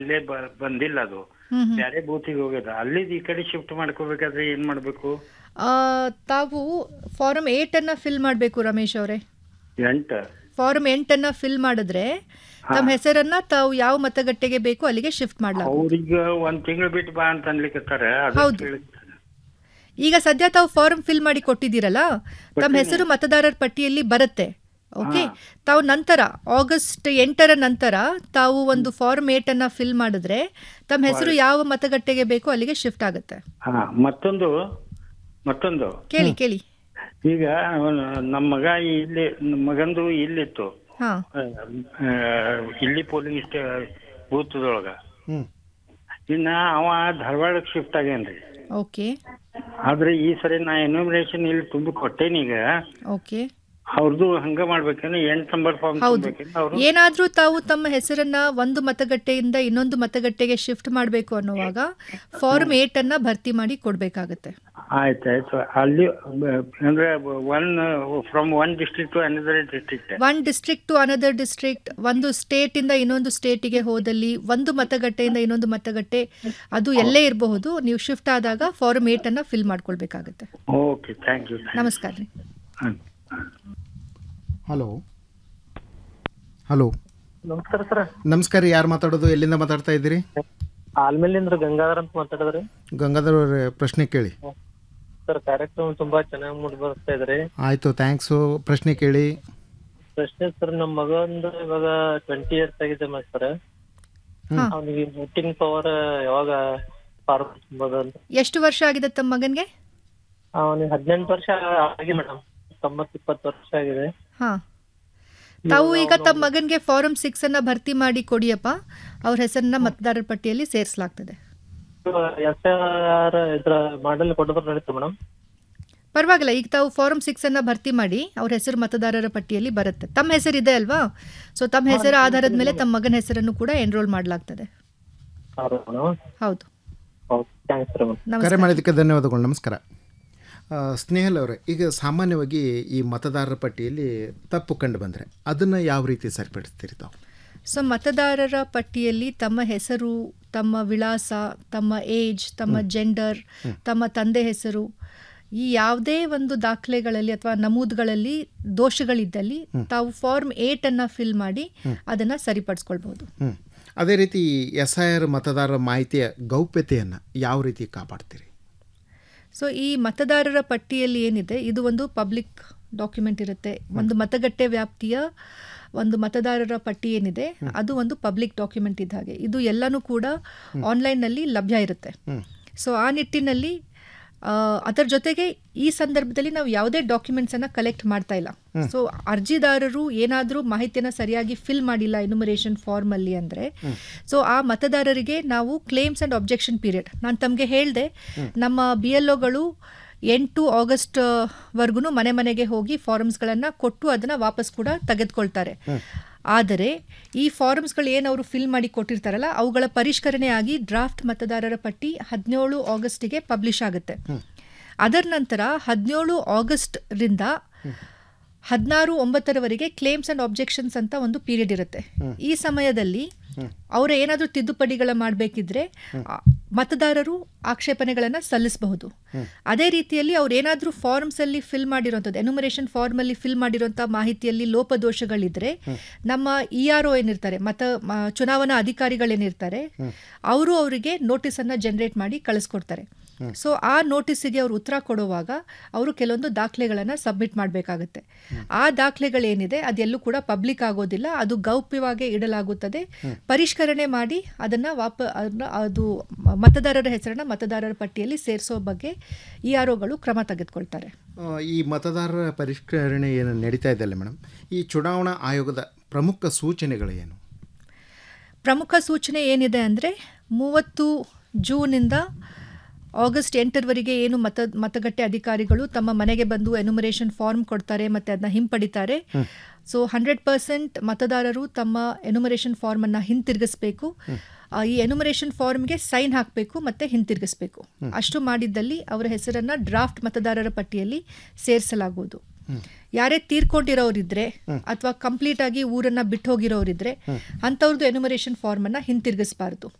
ಇಲ್ಲೇ ಬ- ಬಂದಿಲ್ಲ ಅದು ಹ್ಮ್ ಹ್ಮ್. ಬೇರೆ ಬೂತಿಗೆ ಹೋಗ್ಯದ ಅಲ್ಲಿದ್ ಈ ಕಡೆ ಶಿಫ್ಟ್ ಮಾಡ್ಕೋಬೇಕಾದ್ರೆ ಏನ್ ಮಾಡ್ಬೇಕು ಆ, ತಾವು ಫಾರಮ್ ಏಟನ್ನು ಫಿಲ್ ಮಾಡಬೇಕು ರಮೇಶ್ ಅವರೇ ಎಂಟ ಫಾರಮ್ ಎಂಟನ್ನು ಫಿಲ್ ಮಾಡಿದ್ರೆ ತಮ್ಮ ಹೆಸರನ್ನ ತಾವು ಯಾವ ಮತಗಟ್ಟೆಗೆ ಬೇಕು ಅಲ್ಲಿಗೆ ಶಿಫ್ಟ್ ಮಾಡಲಾಗುತ್ತೆ ಅವ್ರೀಗ ಒಂದ್ ತಿಂಗಳು ಬಿಟ್ಟು ಬಾ ಅಂತ ಅನ್ಲಿಕತ್ತಾರ ಹೌದು. ಈಗ ಸದ್ಯ ತಾವು ಫಾರಮ್ ಫಿಲ್ ಮಾಡಿ ಕೊಟ್ಟಿದ್ದೀರಲ್ಲ ತಮ್ಮ ಹೆಸರು ಮತದಾರರ ಪಟ್ಟಿಯಲ್ಲಿ ಬರುತ್ತೆ ಓಕೆ ತಾವು ನಂತರ ಆಗಸ್ಟ್ ಎಂಟರ ನಂತರ ತಾವು ಒಂದು ಫಾರ್ಮ್ ಏಟನ್ನು ಫಿಲ್ ಮಾಡಿದ್ರೆ ತಮ್ಮ ಹೆಸರು ಯಾವ ಮತಗಟ್ಟೆಗೆ ಬೇಕೋ ಅಲ್ಲಿಗೆ ಶಿಫ್ಟ್ ಆಗುತ್ತೆ ಹಾ ಮತ್ತೊಂದು ಮತ್ತೊಂದು ಕೇಳಿ ಕೇಳಿ ಈಗ ಅವ್ನು ನಮ್ಮ ಮಗ ಇಲ್ಲಿ ನಮ್ಮ ಮಗಂದು ಇಲ್ಲಿತ್ತು ಹಾ ಆ, ಆ, ಇಲ್ಲಿ ಪೋಲಿಂಗ್ ಸ್ಟೇ ಬೂತ್ದೊಳಗ ಹ್ಮ್ ಇನ್ನ ಅವ ಧಾರವಾಡಕ್ಕೆ ಶಿಫ್ಟ್ ಆಗ್ಯಾನ್ರಿ ಓಕೆ ಆದ್ರೆ ಈ ಸರಿ ನಾ ಎನ್ಯುಮರೇಷನ್ ಇಲ್ಲಿ ತುಂಬಿ ಕೊಟ್ಟೇನೀಗ ಓಕೆ ಅವ್ರದ್ದು ಹಂಗ ಮಾಡ್ಬೇಕೇನು ಎಂಟ್ ನಂಬರ್ ಫಾರ್ಮ್ ಹೌದು ತುಂಬೇಕೇನು ಅವ್ರು ಏನಾದ್ರೂ ತಾವು ತಮ್ಮ ಹೆಸರನ್ನ ಒಂದು ಮತಗಟ್ಟೆಯಿಂದ ಇನ್ನೊಂದು ಮತಗಟ್ಟೆಗೆ ಶಿಫ್ಟ್ ಮಾಡಬೇಕು ಅನ್ನುವಾಗ ಫಾರ್ಮ್ ಏಟ್ ಅನ್ನ ಭರ್ತಿ ಮಾಡಿ ಕೊಡ್ಬೇಕಾಗತ್ತೆ ಆಯ್ತಾಯ್ತು ಅಲ್ಲಿ ಬ- ಅಂದ್ರೆ one from one district to another district one district to another district ಒಂದು ಸ್ಟೇಟ್ ಇಂದ ಇನ್ನೊಂದು ಸ್ಟೇಟಿಗೆ ಹೋದಲ್ಲಿ ಒಂದು ಮತಗಟ್ಟೆಯಿಂದ ಇನ್ನೊಂದು ಮತಗಟ್ಟೆ ಅದು ಎಲ್ಲೇ ಇರಬಹುದು ನೀವು ಶಿಫ್ಟ್ ಆದಾಗ ಫಾರ್ಮ್ ಏಟ್ ಅನ್ನ ಫಿಲ್ ಮಾಡ್ಕೊಳ್ಬೇಕಾಗತ್ತೆ ಓಕೆ ಥ್ಯಾಂಕ್ ಯು ನಮಸ್ಕಾರ ರೀ ಹಲೋ ಹಲೋ ನಮಸ್ಕಾರ ಸರ್ ನಮಸ್ಕಾರ ಯಾರು ಮಾತಾಡೋದು ಎಲ್ಲಿಂದ ಮಾತಾಡ್ತಾ ಇದ್ದೀರಿ ಆಲ್ಮೇಲಿಂದ್ರ ಗಂಗಾಧರ್ ಅಂತ ಮಾತಾಡಿದ್ರಿ ಗಂಗಾಧರ್ ಅವರೇ ಪ್ರಶ್ನೆ ಕೇಳಿ ಸರ್ ಕಾರ್ಯಕ್ರಮ ತುಂಬಾ ಚೆನ್ನಾಗಿ ಮೂಡಿ ಬರ್ತಾ ಇದ್ರಿ ಆಯಿತು ಥ್ಯಾಂಕ್ಸು ಪ್ರಶ್ನೆ ಕೇಳಿ ಪ್ರಶ್ನೆ ಸರ್ ನಮ್ಮ ಮಗಂದು ಇವಾಗ ಟ್ವೆಂಟಿ ಇಯರ್ಸ್ ಆಗಿದೆ ಸರ್ ಹಾ. ಅವನಿಗೆ ವೋಟಿಂಗ್ ಪವರ್ ಯಾವಾಗ ಫಾರ್ಮ್ ತುಂಬೋದು ಅಂತ ಎಷ್ಟು ವರ್ಷ ಆಗಿದೆ ತಮ್ಮ ಮಗನ್ಗೆ ಅವನಿಗೆ ಹದಿನೆಂಟು ವರ್ಷ ಆಗಿ ಮೇಡಮ್ ತೊಂಬತ್ತು ಇಪ್ಪತ್ತು ವರ್ಷ ಆಗಿದೆ ಹಾ ತಾವು ಈಗ ತಮ್ಮ ಮಗನ್ಗೆ ಫಾರಂ ಸಿಕ್ಸ್ ಅನ್ನ ಭರ್ತಿ ಮಾಡಿ ಕೊಡಿಯಪ್ಪ ಅವ್ರ ಹೆಸರನ್ನ ಮತದಾರರ ಪಟ್ಟಿಯಲ್ಲಿ ಸೇರಿಸಲಾಗ್ತದೆ ಎಸ್ ಆರ್ ಇದ್ರ ಮಾಡಲ್ ಕೊಟ್ಟಿದ್ರೆ ನಡೀತು ಮೇಡಮ್ ಪರವಾಗಿಲ್ಲ ಈಗ ತಾವು ಫಾರಂ ಸಿಕ್ಸ್ ಅನ್ನ ಭರ್ತಿ ಮಾಡಿ ಅವ್ರ ಹೆಸರು ಮತದಾರರ ಪಟ್ಟಿಯಲ್ಲಿ ಬರುತ್ತೆ ತಮ್ಮ ಹೆಸರು ಇದೆ ಅಲ್ವಾ ಸೊ ತಮ್ಮ ಹೆಸರ ಆಧಾರದ ಮೇಲೆ ತಮ್ಮ ಮಗನ ಹೆಸರನ್ನು ಕೂಡ ಎನ್ರೋಲ್ ಮಾಡಲಾಗ್ತದೆ ಮೇಡಮ್ ಹೌದು ಓಕೆ ಥ್ಯಾಂಕ್ಸ್ ರೀ ಮೇಡಮ್ ಕರೆ ನಮಸ್ಕಾರ ಮಾಡಿದ್ದಕ್ಕೆ ಧನ್ಯವಾದಗಳು ನಮಸ್ಕಾರ ಆ, ಸ್ನೇಹಲ್ ಅವರೇ ಈಗ ಸಾಮಾನ್ಯವಾಗಿ ಈ ಮತದಾರರ ಪಟ್ಟಿಯಲ್ಲಿ ತಪ್ಪು ಕಂಡು ಬಂದರೆ ಅದನ್ನು ಯಾವ ರೀತಿ ಸರಿಪಡಿಸ್ತೀರಿ ತಾವು ಸೊ ಮತದಾರರ ಪಟ್ಟಿಯಲ್ಲಿ ತಮ್ಮ ಹೆಸರು ತಮ್ಮ ವಿಳಾಸ ತಮ್ಮ ಏಜ್ ತಮ್ಮ ಜೆಂಡರ್ ತಮ್ಮ ತಂದೆ ಹೆಸರು ಈ ಯಾವುದೇ ಒಂದು ದಾಖಲೆಗಳಲ್ಲಿ ಅಥವಾ ನಮೂದುಗಳಲ್ಲಿ ದೋಷಗಳಿದ್ದಲ್ಲಿ ತಾವು ಫಾರ್ಮ್ ಏಟ್ ಅನ್ನ ಫಿಲ್ ಮಾಡಿ ಅದನ್ನ ಸರಿಪಡಿಸ್ಕೊಳ್ಬಹುದು ಹ್ಞೂ ಅದೇ ರೀತಿ ಎಸ್ ಐ ಆರ್ ಮತದಾರರ ಮಾಹಿತಿಯ ಗೌಪ್ಯತೆಯನ್ನು ಯಾವ ರೀತಿ ಕಾಪಾಡ್ತೀರಿ ಸೊ ಈ ಮತದಾರರ ಪಟ್ಟಿಯಲ್ಲಿ ಏನಿದೆ ಇದು ಒಂದು ಪಬ್ಲಿಕ್ ಡಾಕ್ಯುಮೆಂಟ್ ಇರುತ್ತೆ ಒಂದು ಮತಗಟ್ಟೆ ವ್ಯಾಪ್ತಿಯ ಒಂದು ಮತದಾರರ ಪಟ್ಟಿ ಏನಿದೆ ಅದು ಒಂದು ಪಬ್ಲಿಕ್ ಡಾಕ್ಯುಮೆಂಟ್ ಇದ್ದ ಹಾಗೆ ಇದು ಎಲ್ಲನೂ ಕೂಡ ಆನ್ಲೈನ್ನಲ್ಲಿ ಲಭ್ಯ ಇರುತ್ತೆ ಸೊ ಆ ನಿಟ್ಟಿನಲ್ಲಿ ಆ, ಅದರ ಜೊತೆಗೆ ಈ ಸಂದರ್ಭದಲ್ಲಿ ನಾವು ಯಾವುದೇ ಡಾಕ್ಯುಮೆಂಟ್ಸನ್ನು ಕಲೆಕ್ಟ್ ಮಾಡ್ತಾ ಇಲ್ಲ ಸೊ ಅರ್ಜಿದಾರರು ಏನಾದರೂ ಮಾಹಿತಿಯನ್ನು ಸರಿಯಾಗಿ ಫಿಲ್ ಮಾಡಿಲ್ಲ ಎನ್ಯುಮರೇಷನ್ ಫಾರ್ಮಲ್ಲಿ ಅಂದರೆ ಸೊ ಆ ಮತದಾರರಿಗೆ ನಾವು ಕ್ಲೇಮ್ಸ್ ಆ್ಯಂಡ್ ಅಬ್ಜೆಕ್ಷನ್ ಪೀರಿಯಡ್ ನಾನು ತಮಗೆ ಹೇಳಿದೆ ನಮ್ಮ ಬಿ ಎಲ್ ಒಗಳು ಎಂಟು ಆಗಸ್ಟ್ ವರ್ಗು ಮನೆ ಮನೆಗೆ ಹೋಗಿ ಫಾರಮ್ಸ್ಗಳನ್ನು ಕೊಟ್ಟು ಅದನ್ನು ವಾಪಸ್ ಕೂಡ ತೆಗೆದುಕೊಳ್ತಾರೆ ಆದರೆ ಈ ಫಾರಮ್ಸ್ಗಳು ಏನು ಅವರು ಫಿಲ್ ಮಾಡಿ ಕೊಟ್ಟಿರ್ತಾರಲ್ಲ ಅವುಗಳ ಪರಿಷ್ಕರಣೆ ಆಗಿ ಡ್ರಾಫ್ಟ್ ಮತದಾರರ ಪಟ್ಟಿ ಹದಿನೇಳು ಆಗಸ್ಟಿಗೆ ಪಬ್ಲಿಷ್ ಆಗುತ್ತೆ ಅದರ ನಂತರ ಹದಿನೇಳು ಆಗಸ್ಟ್ರಿಂದ ಹದಿನಾರು ಒಂಬತ್ತರವರೆಗೆ ಕ್ಲೇಮ್ಸ್ ಆ್ಯಂಡ್ ಆಬ್ಜೆಕ್ಷನ್ಸ್ ಅಂತ ಒಂದು ಪೀರಿಯಡ್ ಇರುತ್ತೆ ಈ ಸಮಯದಲ್ಲಿ ಅವರ ಏನಾದರೂ ತಿದ್ದುಪಡಿಗಳ ಮಾಡಬೇಕಿದ್ರೆ ಮತದಾರರು ಆಕ್ಷೇಪಣೆಗಳನ್ನು ಸಲ್ಲಿಸಬಹುದು ಅದೇ ರೀತಿಯಲ್ಲಿ ಅವ್ರು ಏನಾದರೂ ಫಾರ್ಮ್ಸಲ್ಲಿ ಫಿಲ್ ಮಾಡಿರೋಂಥದ್ದು ಎನ್ಯುಮರೇಷನ್ ಫಾರ್ಮಲ್ಲಿ ಫಿಲ್ ಮಾಡಿರೋಂಥ ಮಾಹಿತಿಯಲ್ಲಿ ಲೋಪದೋಷಗಳಿದ್ರೆ ನಮ್ಮ ಇ ಆರ್ ಒ ಏನಿರ್ತಾರೆ ಮತ ಮ- ಚುನಾವಣಾ ಅಧಿಕಾರಿಗಳೇನಿರ್ತಾರೆ ಅವರು ಅವರಿಗೆ ನೋಟಿಸನ್ನು ಜನರೇಟ್ ಮಾಡಿ ಕಳಿಸ್ಕೊಡ್ತಾರೆ ಸೊ ಆ ನೋಟಿಸಿಗೆ ಅವರು ಉತ್ತರ ಕೊಡುವಾಗ ಅವರು ಕೆಲವೊಂದು ದಾಖಲೆಗಳನ್ನು ಸಬ್ಮಿಟ್ ಮಾಡಬೇಕಾಗತ್ತೆ ಆ ದಾಖಲೆಗಳೇನಿದೆ ಅದೆಲ್ಲೂ ಕೂಡ ಪಬ್ಲಿಕ್ ಆಗೋದಿಲ್ಲ ಅದು ಗೌಪ್ಯವಾಗಿ ಇಡಲಾಗುತ್ತದೆ ಪರಿಷ್ಕರಣೆ ಮಾಡಿ ಅದನ್ನ ವಾಪ ಅದನ್ನ ಅದು ಮ- ಮತದಾರರ ಹೆಸರನ್ನ ಮತದಾರರ ಪಟ್ಟಿಯಲ್ಲಿ ಸೇರಿಸೋ ಬಗ್ಗೆ ಇ ಆರ್ ಒಗಳು ಕ್ರಮ ತೆಗೆದುಕೊಳ್ತಾರೆ ಆ, ಈ ಮತದಾರರ ಪರಿಷ್ಕರಣೆ ಏನು ನಡೀತಾ ಇದೆಯಲ್ಲ ಮೇಡಮ್ ಈ ಚುನಾವಣಾ ಆಯೋಗದ ಪ್ರಮುಖ ಸೂಚನೆಗಳು ಏನು ಪ್ರಮುಖ ಸೂಚನೆ ಏನಿದೆ ಅಂದರೆ ಮೂವತ್ತು ಜೂನಿಂದ ಆಗಸ್ಟ್ ಎಂಟರವರೆಗೆ ಏನು ಮತ ಮತಗಟ್ಟೆ ಅಧಿಕಾರಿಗಳು ತಮ್ಮ ಮನೆಗೆ ಬಂದು ಎನ್ಯುಮರೇಷನ್ ಫಾರ್ಮ್ ಕೊಡ್ತಾರೆ ಮತ್ತು ಅದನ್ನ ಹಿಂಪಡಿತಾರೆ ಸೊ ಹಂಡ್ರೆಡ್ ಪರ್ಸೆಂಟ್ ಮತದಾರರು ತಮ್ಮ ಎನ್ಯುಮರೇಷನ್ ಫಾರ್ಮನ್ನು ಹಿಂತಿರುಗಿಸ್ಬೇಕು ಆ, ಈ ಎನ್ಯುಮರೇಷನ್ ಫಾರ್ಮ್ಗೆ ಸೈನ್ ಹಾಕಬೇಕು ಮತ್ತು ಹಿಂತಿರುಗಿಸ್ಬೇಕು ಅಷ್ಟು ಮಾಡಿದ್ದಲ್ಲಿ ಅವರ ಹೆಸರನ್ನು ಡ್ರಾಫ್ಟ್ ಮತದಾರರ ಪಟ್ಟಿಯಲ್ಲಿ ಸೇರಿಸಲಾಗುವುದು ಯಾರೇ ತೀರ್ಕೊಂಡಿರೋರಿದ್ರೆ ಅಥವಾ ಕಂಪ್ಲೀಟ್ ಆಗಿ ಊರನ್ನ ಬಿಟ್ಟು ಹೋಗಿರೋರಿದ್ರೆ ಅಂಥವ್ರದ್ದು ಎನುಮರೇಷನ್ ಫಾರ್ಮ್ ಅನ್ನ ಹಿಂತಿರುಗಿಸಬಾರ್ದು